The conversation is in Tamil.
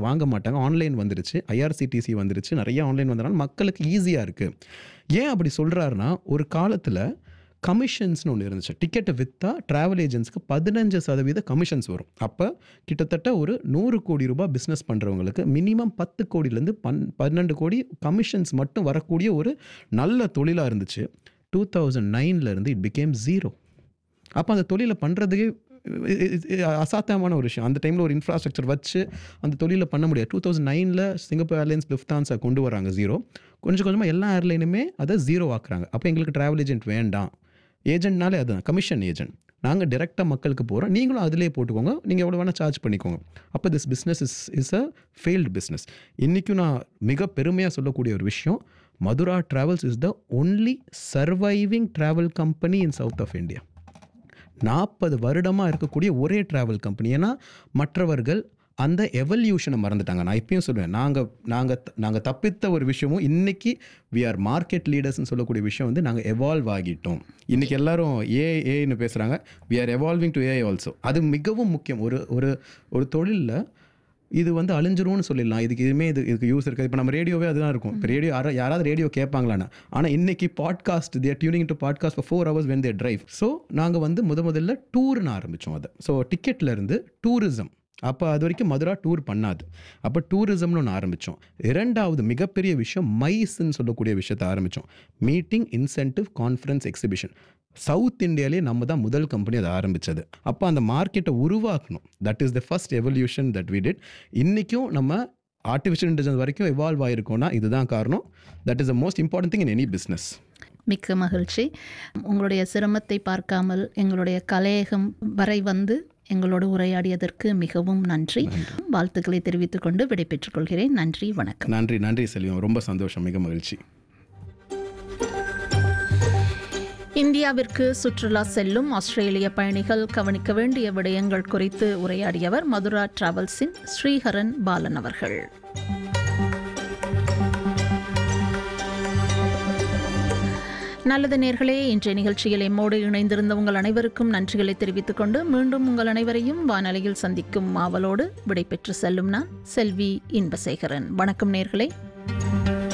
வாங்க மாட்டாங்க ஆன்லைன் வந்துருச்சு ஐஆர்சிடிசி வந்துருச்சு நிறைய ஆன்லைன் வந்தனால மக்களுக்கு ஈஸியாக இருக்குது ஏன் அப்படி சொல்கிறாருன்னா ஒரு காலத்தில் கமிஷன்ஸ்னு ஒன்று இருந்துச்சு டிக்கெட்டை விற்றா ட்ராவல் ஏஜென்ட்ஸ்க்கு பதினஞ்சு சதவீத கமிஷன்ஸ் வரும் அப்போ கிட்டத்தட்ட ஒரு நூறு கோடி ரூபாய் பிஸ்னஸ் பண்ணுறவங்களுக்கு மினிமம் பத்து கோடியிலேருந்து பன் பன்னெண்டு கோடி கமிஷன்ஸ் மட்டும் வரக்கூடிய ஒரு நல்ல தொழிலாக இருந்துச்சு டூ தௌசண்ட் நைன்லேருந்து இட் பிகேம் ஜீரோ அப்போ அந்த தொழிலை பண்ணுறதுக்கே அசாத்தியமான ஒரு விஷயம் அந்த டைமில் ஒரு இன்ஃப்ராஸ்ட்ரக்சர் வச்சு அந்த தொழிலை பண்ண முடியாது டூ தௌசண்ட் நைனில் சிங்கப்பூர் ஏர்லைன்ஸ் லிஃப்தான்ஸை கொண்டு வராங்க ஜீரோ கொஞ்சம் கொஞ்சமாக எல்லா ஏர்லைனுமே அதை ஜீரோ ஆக்குறாங்க அப்போ எங்களுக்கு ட்ராவல் ஏஜென்ட் வேண்டாம் ஏஜென்ட்னாலே அதுதான் கமிஷன் ஏஜென்ட் நாங்கள் டேரெக்டாக மக்களுக்கு போகிறோம் நீங்களும் அதிலே போட்டுக்கோங்க நீங்கள் எவ்வளோ வேணால் சார்ஜ் பண்ணிக்கோங்க அப்போ this business is is a failed business இன்றைக்கும் நான் மிக பெருமையாக சொல்லக்கூடிய ஒரு விஷயம் Madura travels is the only surviving travel company in south of India நாற்பது வருடமாக இருக்கக்கூடிய ஒரே ட்ராவல் கம்பெனி ஏன்னா மற்றவர்கள் அந்த எவல்யூஷனை மறந்துட்டாங்க நான் இப்பயும் சொல்லுவேன் நாங்கள் நாங்கள் நாங்கள் தப்பித்த ஒரு விஷயமும் இன்னைக்கு வி ஆர் மார்க்கெட் லீடர்ஸ்னு சொல்லக்கூடிய விஷயம் வந்து நாங்கள் எவால்வ் ஆகிட்டோம் இன்றைக்கி எல்லாரும் ஏ ஏன்னு பேசுகிறாங்க we are evolving to a also அது மிகவும் முக்கியம் ஒரு ஒரு ஒரு தொழிலில் இது வந்து அழிஞ்சிரும்னு சொல்லிடலாம் இதுக்கு இதுவுமே இது இதுக்கு யூஸ் இருக்காது இப்போ நம்ம ரேடியோவே அதுதான் இருக்கும் இப்போ ரேடியோ யாரா யாராவது ரேடியோ கேட்பாங்களான்னு ஆனால் இன்னைக்கு podcast they're tuning to podcast for four hours when they drive so நாங்கள் வந்து முத முதல்ல டூர்னு ஆரம்பித்தோம் அதை ஸோ டிக்கெட்லேருந்து டூரிசம் அப்போ அது வரைக்கும் மதுரா டூர் பண்ணாது அப்போ டூரிசம்னு ஒன்று ஆரம்பித்தோம் இரண்டாவது மிகப்பெரிய விஷயம் மைஸ்ன்னு சொல்லக்கூடிய விஷயத்தை ஆரம்பித்தோம் meeting incentive conference exhibition south இந்தியாலே நம்ம தான் முதல் கம்பெனி அதை ஆரம்பித்தது அப்போ அந்த மார்க்கெட்டை உருவாக்கணும் that is the first evolution that we did இன்றைக்கும் நம்ம ஆர்டிஃபிஷியல் இன்டெலிஜென்ஸ் வரைக்கும் எவால்வ் ஆகிருக்கோம்னா இதுதான் காரணம் that is the most important thing in any business மிக்க மகிழ்ச்சி உங்களுடைய சிரமத்தை பார்க்காமல் எங்களுடைய கலையகம் வரை வந்து எங்களோடு உரையாடியதற்கு மிகவும் நன்றி வாழ்த்துக்களை தெரிவித்துக் கொண்டு விடைபெற்றுக் கொள்கிறேன் நன்றி வணக்கம் நன்றி நன்றி செல்வம் ரொம்ப சந்தோஷம் மிக மகிழ்ச்சி இந்தியாவிற்கு சுற்றுலா செல்லும் ஆஸ்திரேலிய பயணிகள் கவனிக்க வேண்டிய விடயங்கள் குறித்து உரையாடியவர் மதுரா டிராவல்ஸின் ஸ்ரீஹரன் பாலன் அவர்கள் நல்லது நேர்களே இன்றைய நிகழ்ச்சியில் எம்மோடு இணைந்திருந்த உங்கள் அனைவருக்கும் நன்றிகளை தெரிவித்துக் கொண்டு மீண்டும் உங்கள் அனைவரையும் வானொலியில் சந்திக்கும் ஆவலோடு விடைபெற்று செல்லும் நான் செல்வி இன்பசேகரன் வணக்கம் நேர்களே